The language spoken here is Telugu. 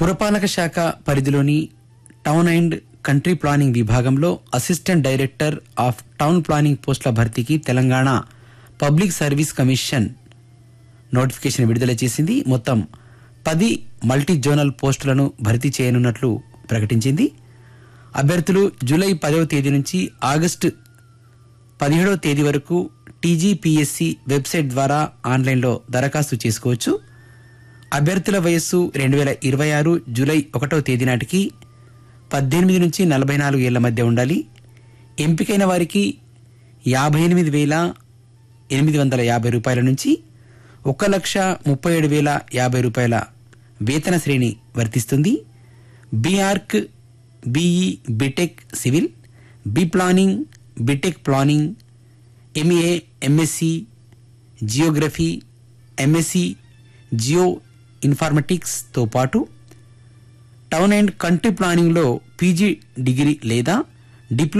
పురపాలక శాఖ పరిధిలోని టౌన్ అండ్ కంట్రీ ప్లానింగ్ విభాగంలో assistant director of town planning పోస్టుల భర్తీకి Telangana public service commission notification విడుదల చేసింది మొత్తం పది మల్టీ జోనల్ పోస్టులను భర్తీ చేయనున్నట్లు ప్రకటించింది అభ్యర్థులు జూలై పదవ తేదీ నుంచి ఆగస్టు పదిహేడవ తేదీ వరకు టీజీపీఎస్సీ వెబ్సైట్ ద్వారా ఆన్లైన్లో దరఖాస్తు చేసుకోవచ్చు అభ్యర్థుల వయస్సు రెండు వేల ఇరవై ఆరు జూలై ఒకటవ తేదీ నాటికి పద్దెనిమిది నుంచి నలభై నాలుగు ఏళ్ల మధ్య ఉండాలి ఎంపికైన వారికి యాభై ఎనిమిది వేల ఎనిమిది వందల యాభై రూపాయల నుంచి ఒక లక్ష ముప్పై ఏడు వేల యాభై రూపాయల వేతన శ్రేణి వర్తిస్తుంది BArch BE BTech civil B planning BTech planning MA MSc geography MSc geo ఇన్ఫార్మటిక్స్తో పాటు టౌన్ అండ్ కంట్రీ ప్లానింగ్లో పీజీ డిగ్రీ లేదా డిప్లొమా